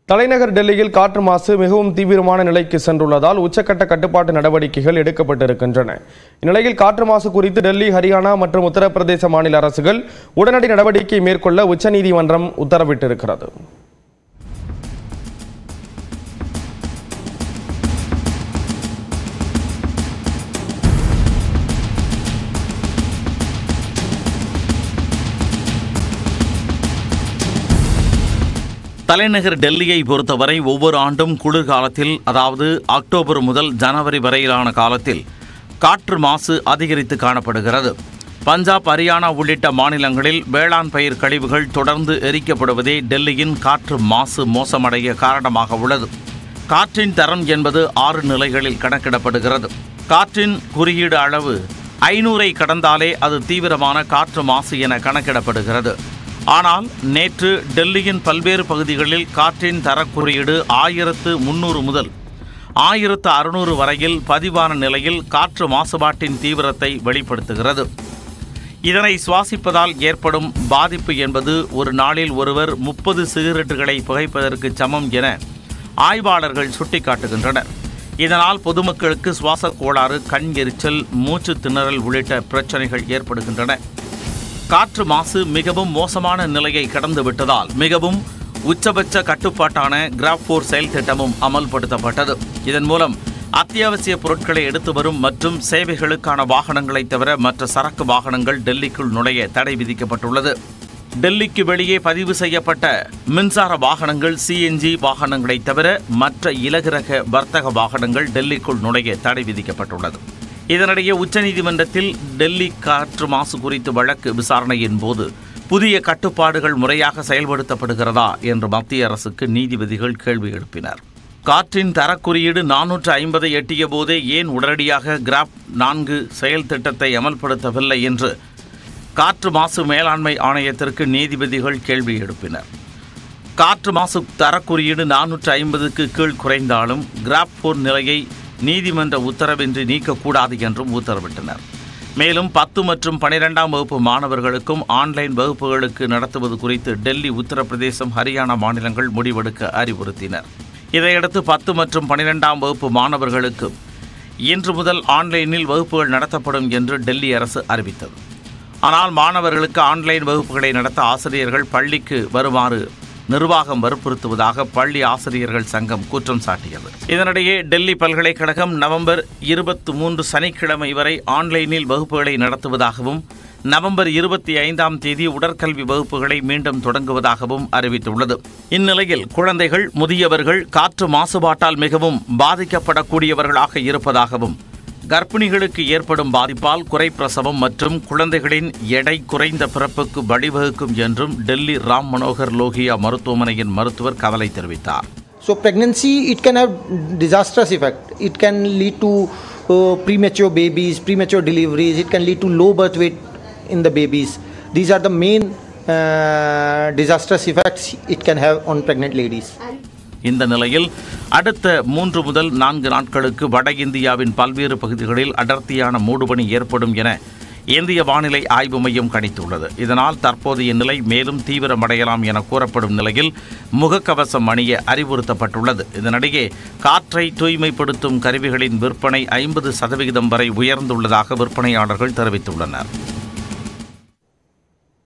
தலைநகர் டெல்லியில் காற்று மாசு மிகவும் தீவிரமான நிலைக்கு சென்றுள்ளதால் உச்சக்கட்ட கட்டுப்பாட்டு நடவடிக்கைகள் எடுக்கப்பட்டிருக்கின்றன இந்நிலையில் காற்று மாசு குறித்து டெல்லி ஹரியானா மற்றும் உத்தரப்பிரதேச மாநில அரசுகள் உடனடி நடவடிக்கை மேற்கொள்ள உச்சநீதிமன்றம் உத்தரவிட்டிருக்கிறது தலைநகர் டெல்லியை பொறுத்தவரை ஒவ்வொரு ஆண்டும் குளிர்காலத்தில் அதாவது அக்டோபர் முதல் ஜனவரி வரையிலான காலத்தில் காற்று மாசு அதிகரித்து காணப்படுகிறது பஞ்சாப் ஹரியானா உள்ளிட்ட மாநிலங்களில் வேளாண் பயிர் கழிவுகள் தொடர்ந்து எரிக்கப்படுவதே டெல்லியின் காற்று மாசு மோசமடைய காரணமாக உள்ளது காற்றின் தரம் என்பது ஆறு நிலைகளில் கணக்கிடப்படுகிறது காற்றின் குறியீடு அளவு ஐநூறை கடந்தாலே அது தீவிரமான காற்று மாசு என கணக்கிடப்படுகிறது ஆனால் நேற்று டெல்லியின் பல்வேறு பகுதிகளில் காற்றின் தரக் குறியீடு ஆயிரத்து முன்னூறு முதல் ஆயிரத்து அறுநூறு வரையில் பதிவான நிலையில் காற்று மாசுபாட்டின் தீவிரத்தை வெளிப்படுத்துகிறது இதனை சுவாசிப்பதால் ஏற்படும் பாதிப்பு என்பது ஒரு நாளில் ஒருவர் முப்பது சிகரெட்டுகளை புகைப்பதற்கு சமம் என ஆய்வாளர்கள் சுட்டிக்காட்டுகின்றனர் இதனால் பொதுமக்களுக்கு சுவாசக் கோளாறு கண் எரிச்சல் மூச்சு திணறல் உள்ளிட்ட பிரச்சனைகள் ஏற்படுகின்றன காற்று மாசு மிகவும் மோசமான நிலையை கடந்து விட்டதால் மிகவும் உச்சபட்ச கட்டுப்பாட்டான கிராப் போர் செயல் திட்டமும் அமல்படுத்தப்பட்டது இதன் மூலம் அத்தியாவசிய பொருட்களை எடுத்து வரும் மற்றும் சேவைகளுக்கான வாகனங்களை தவிர மற்ற சரக்கு வாகனங்கள் டெல்லிக்குள் நுழைய தடை விதிக்கப்பட்டுள்ளது டெல்லிக்கு வெளியே பதிவு செய்யப்பட்ட மின்சார வாகனங்கள் சிஎன்ஜி வாகனங்களை தவிர மற்ற இலகுரக வர்த்தக வாகனங்கள் டெல்லிக்குள் நுழைய தடை விதிக்கப்பட்டுள்ளது இதனிடையே உச்சநீதிமன்றத்தில் டெல்லி காற்று மாசு குறித்து வழக்கு விசாரணையின் போது புதிய கட்டுப்பாடுகள் முறையாக செயல்படுத்தப்படுகிறதா என்று மத்திய அரசுக்கு நீதிபதிகள் கேள்வி எழுப்பினர் காற்றின் தரக்குறியீடு நானூற்று ஐம்பதை எட்டிய போதே ஏன் உடனடியாக கிராப் நான்கு செயல் திட்டத்தை அமல்படுத்தவில்லை என்று காற்று மாசு மேலாண்மை ஆணையத்திற்கு நீதிபதிகள் கேள்வி எழுப்பினர் காற்று மாசு தரக்குறியீடு நானூற்று ஐம்பதுக்கு கீழ் குறைந்தாலும் கிராப் போர் நிலையை நீதிமன்ற உத்தரவின்றி நீக்கக்கூடாது என்றும் உத்தரவிட்டனர் மேலும் பத்து மற்றும் பனிரெண்டாம் வகுப்பு மாணவர்களுக்கும் ஆன்லைன் வகுப்புகளுக்கு நடத்துவது குறித்து டெல்லி உத்தரப்பிரதேசம் ஹரியானா மாநிலங்கள் முடிவெடுக்க அறிவுறுத்தினர் இதையடுத்து பத்து மற்றும் பனிரெண்டாம் வகுப்பு மாணவர்களுக்கு இன்று முதல் ஆன்லைனில் வகுப்புகள் நடத்தப்படும் என்று டெல்லி அரசு அறிவித்தது ஆனால் மாணவர்களுக்கு ஆன்லைன் வகுப்புகளை நடத்த ஆசிரியர்கள் பள்ளிக்கு வருமாறு நிர்வாகம் வற்புறுத்துவதாக பள்ளி ஆசிரியர்கள் சங்கம் குற்றம் சாட்டியது இதனிடையே டெல்லி பல்கலைக்கழகம் நவம்பர் இருபத்தி மூன்று சனிக்கிழமை வரை ஆன்லைனில் வகுப்புகளை நடத்துவதாகவும் நவம்பர் இருபத்தி ஐந்தாம் தேதி உடற்கல்வி வகுப்புகளை மீண்டும் தொடங்குவதாகவும் அறிவித்துள்ளது இந்நிலையில் குழந்தைகள் முதியவர்கள் காற்று மாசுபாட்டால் மிகவும் பாதிக்கப்படக்கூடியவர்களாக இருப்பதாகவும் கர்ப்பிணிகளுக்கு ஏற்படும் பாதிப்பால் குறைப்பிரசவம் மற்றும் குழந்தைகளின் எடை குறைந்த பிறப்புக்கு வழிவகுக்கும் என்றும் டெல்லி ராம் மனோகர் லோகியா மருத்துவமனையின் மருத்துவர் கவலை தெரிவித்தார் So pregnancy, it can have disastrous effect. It can lead to uh, premature babies, premature deliveries. It can lead to low birth weight in the babies. These are the main uh, disastrous effects it can have on pregnant ladies. இந்த நிலையில் அடுத்த மூன்று முதல் நான்கு நாட்களுக்கு வட இந்தியாவின் பல்வேறு பகுதிகளில் அடர்த்தியான மூடுபனி ஏற்படும் என இந்திய வானிலை ஆய்வு மையம் கணித்துள்ளது இதனால் தற்போதைய நிலை மேலும் தீவிரமடையலாம் என கூறப்படும் நிலையில் முகக்கவசம் அணிய அறிவுறுத்தப்பட்டுள்ளது இதனிடையே காற்றை தூய்மைப்படுத்தும் கருவிகளின் விற்பனை ஐம்பது சதவிகிதம் வரை உயர்ந்துள்ளதாக விற்பனையாளர்கள் தெரிவித்துள்ளனர்